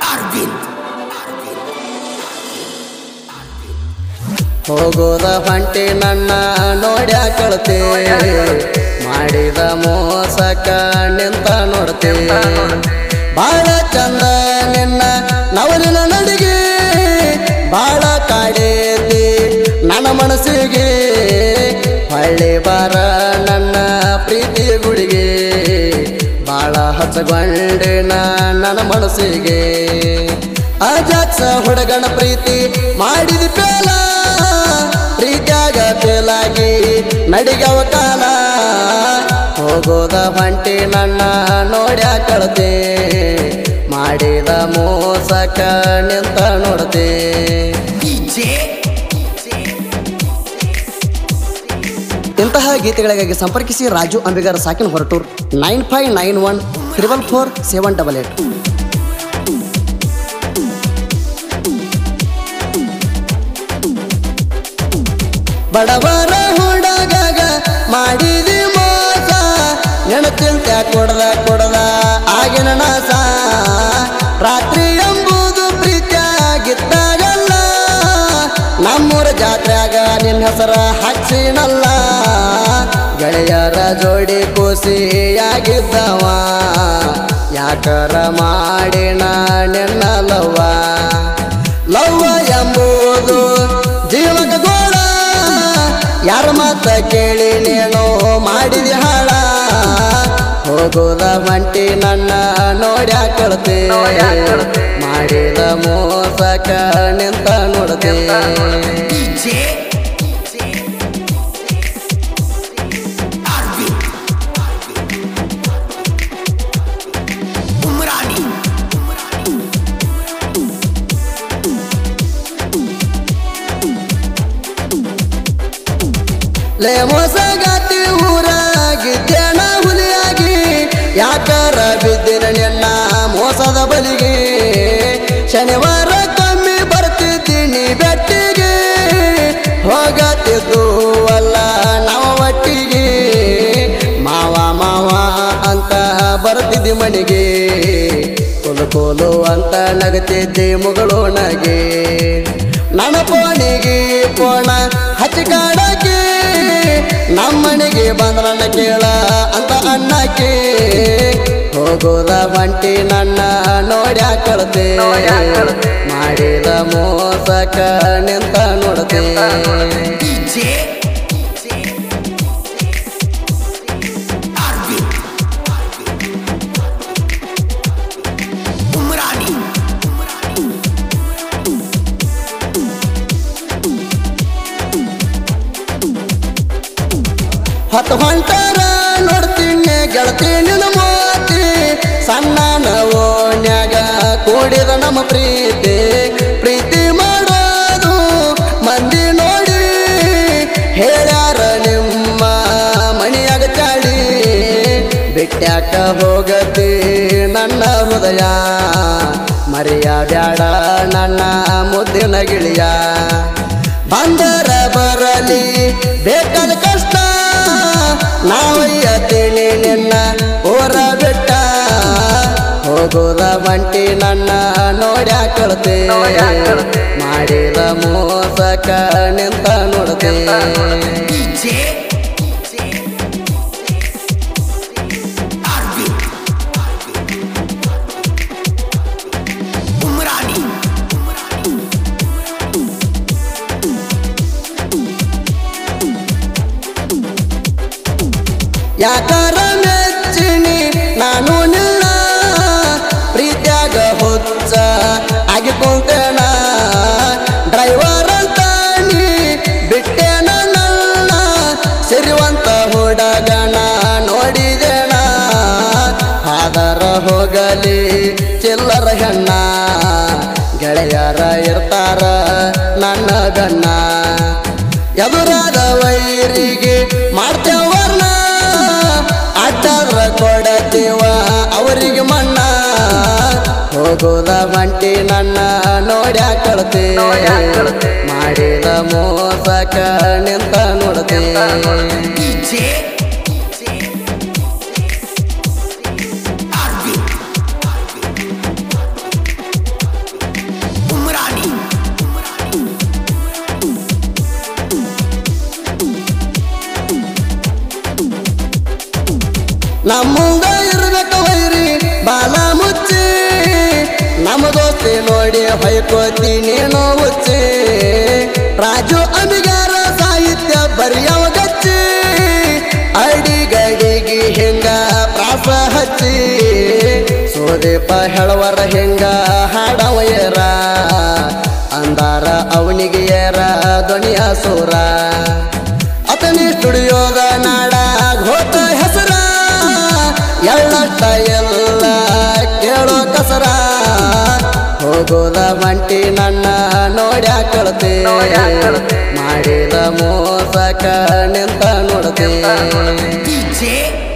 ಹೋಗೋದ ಹೊಂಟಿ ನನ್ನ ನೋಡ್ಯಾ ಕಳ್ತೆ ಮಾಡಿದ ಮೋಸಕ ನಿಂತ ನೋಡ್ತೆ ಬಾಳ ಚಂದ ನಿನ್ನ ನವಲಿನ ನಡಿಗೆ ಬಾಳ ಕಾಡೇತಿ ನನ್ನ ಮನಸ್ಸಿಗೆ ಹೊಳ್ಳಿ ಬಾರ ನನ್ನ ಪ್ರೀತಿ ಗುಡಿಗೆ ಬಾಳ ಹಚ್ಚಗೊಂಡಿನ ನನ್ನ ಮನಸ್ಸಿಗೆ ಅಜಾಕ್ಸ ಹುಡುಗನ ಪ್ರೀತಿ ಮಾಡಿದ ಪೇಲ ಪ್ರೀತ್ಯಾಗ ಪೇಲಾಗಿ ನಡಿಗವ ಕಾಲ ಹೋಗೋದ ಹೊಂಟಿ ನನ್ನ ನೋಡ್ಯಾ ಕಳ್ತೆ ಮಾಡಿದ ಮೋಸಕ ನಿಂತ ನೋಡ್ತೆ ಇಂತಹ ಗೀತೆಗಳಿಗಾಗಿ ಸಂಪರ್ಕಿಸಿ ರಾಜು ಅಂಬಿಗರ ಸಾಕಿನ ಹೊರಟೂರ್ nine five nine one triple four seven double eight ಬಡವರ ಹುಡುಗಗ ಮಾಡಿದಿ ಮೋಸ ನೆನಚಿಂತ ಕೊಡದ ಕೊಡದ ಆಗಿನ ನಾಸ ರಾತ್ರಿ ಎಂಬುದು ಪ್ರೀತಿಯಾಗಿದ್ದಾಗಲ್ಲ ನಮ್ಮೂರ ಜಾತ್ರೆಯಾಗ ನಿನ್ನ ಹೆಸರ ಹಚ್ಚಿನಲ್ಲ ಗೆಳೆಯರ ಜೋಡಿ ಖುಷಿಯಾಗಿದ್ದವ ಯಾಕರ ಮಾಡಿನ ನಿನ್ನ ಲವ್ವ ಲವ್ವ ಎಂಬುದು ಜೀವಕ ಗೋಳ ಯಾರ ಮಾತ ಕೇಳಿ ನೀನು ಮಾಡಿದಿ ಹಾಳ ಹೋಗೋದ ಹೊಂಟಿ ನನ್ನ ನೋಡ್ಯಾ ಕಳ್ತೆ ಮಾಡಿದ ಮೋಸಕ ನಿಂತ ನೋಡ್ತೆ ಲೇ ಮೋಸಗಾತಿ ಊರಾಗಿದ್ದೇನ ಹುಲಿಯಾಗಿ ಯಾಕರ ಬಿದ್ದಿನ ನಿನ್ನ ಮೋಸದ ಬಲಿಗೆ ಶನಿವಾರ ಕಮ್ಮಿ ಬರ್ತಿದ್ದೀನಿ ಬೆಟ್ಟಿಗೆ ಹೋಗತ್ತಿದ್ದು ಅಲ್ಲ ನಾವು ಒಟ್ಟಿಗೆ ಮಾವ ಮಾವ ಅಂತ ಬರ್ತಿದ್ದಿ ಮನೆಗೆ ಕೋಲು ಕೋಲು ಅಂತ ನಗತಿದ್ದೆ ಮುಗಳೋಣಗೆ ನನ್ನ ಪೋಣಿಗೆ ಪೋಣ ಹಚ್ಚಿ ಕಾಡಕ್ಕೆ ನಮ್ಮನೆಗೆ ಬಂದ್ರನ್ನ ಕೇಳ ಅಂತ ಅಣ್ಣಕ್ಕೆ ಹೋಗೋದ ಬಂಟಿ ನನ್ನ ನೋಡ್ಯಾ ಕಳ್ತೆ ಮಾಡಿದ ಮೋಸಕ ನಿಂತ ನೋಡ್ತೆ ಹತ್ತು ಹೊಂಟಾರ ನೋಡ್ತೀನಿ ಗೆಳತಿ ನಿನ್ನ ಮೋತಿ ಸಣ್ಣ ಓಣ್ಯಾಗ ಕೂಡಿದ ನಮ್ಮ ಪ್ರೀತಿ ಪ್ರೀತಿ ಮಾಡೋದು ಮಂದಿ ನೋಡಿ ಹೇಳ್ಯಾರ ನಿಮ್ಮ ಮಣಿಯಾಗ ಚಾಡಿ ಬಿಟ್ಟ್ಯಾಕ ಹೋಗತಿ ನನ್ನ ಹೃದಯ ಮರೆಯ ಬ್ಯಾಡ ನನ್ನ ಮುದ್ದಿನ ಗಿಳಿಯ ಬಂದರ ಬರಲಿ ಬೇಕಾದ ಕಷ್ಟ ನಾವಯ್ಯತೀನಿ ನಿನ್ನ ಊರ ಬಿಟ್ಟ ಹೋಗೋದ ಬಂಟಿ ನನ್ನ ನೋಡ್ಯಾ ಕಳ್ತೆ ಮಾಡಿದ ಮೋಸಕ ನಿಂತ ನೋಡ್ತೆ ಯಾಕಾರ ಮೆಚ್ಚಿನಿ ನಾನು ನಿನ್ನ ಪ್ರೀತ್ಯಾಗ ಹುಚ್ಚ ಆಗಿಕೊಂತೇನ ಡ್ರೈವರ್ ಅಂತ ನೀ ಬಿಟ್ಟೇನ ನನ್ನ ಸಿರಿವಂತ ಹುಡುಗನ ನೋಡಿದೇನ ಆದರ ಹೋಗಲಿ ಚಿಲ್ಲರ ಹೆಣ್ಣ ಗೆಳೆಯರ ಇರ್ತಾರ ನನ್ನ ಗಣ್ಣ ಎದುರಾದ ವೈರಿಗೆ ಮಾಡ್ತೇವರ್ನ ಅಡ್ಡಾದ್ರ ಕೊಡತೀವ ಅವರಿಗೆ ಮಣ್ಣ ಹೋಗೋದ ಬಂಟಿ ನನ್ನ ನೋಡ್ಯಾ ಕಳ್ತೆ ಮಾಡಿದ ಮೋಸಕ ನಿಂತ ನೋಡ್ತೆ ನಮ್ಮಂಗ ಇರ್ಬೇಕ ವೈರಿ ಬಾಲ ಮುಚ್ಚಿ ನಮ್ಮ ದೋಸ್ತಿ ನೋಡಿ ಹೊಯ್ಕೋತಿ ನೀನು ಹುಚ್ಚಿ ರಾಜು ಅಮಿಗಾರ ಸಾಹಿತ್ಯ ಬರೆಯವ ಗಚ್ಚಿ ಅಡಿಗಡಿಗಿ ಹೆಂಗ ಪ್ರಾಸ ಹಚ್ಚಿ ಸೋದೆಪ ಹೇಳವರ ಹೆಂಗ ಹಾಡವಯರ ಅಂದಾರ ಅವನಿಗೆ ಏರ ಧ್ವನಿಯ ಸೂರ ಅತನಿ ಸ್ಟುಡಿಯೋದ ನಾಡ ಹೋತ ಹೆಸರ ಎಳ್ಳಷ್ಟ ಎಲ್ಲ ಕೇಳೋ ಕಸರ ಹೋಗೋದ ಮಂಟಿ ನನ್ನ ನೋಡ್ಯಾ ಕಳತೆ ಮಾಡಿದ ಮೋಸಕ ನಿಂತ ನೋಡತೆ DJ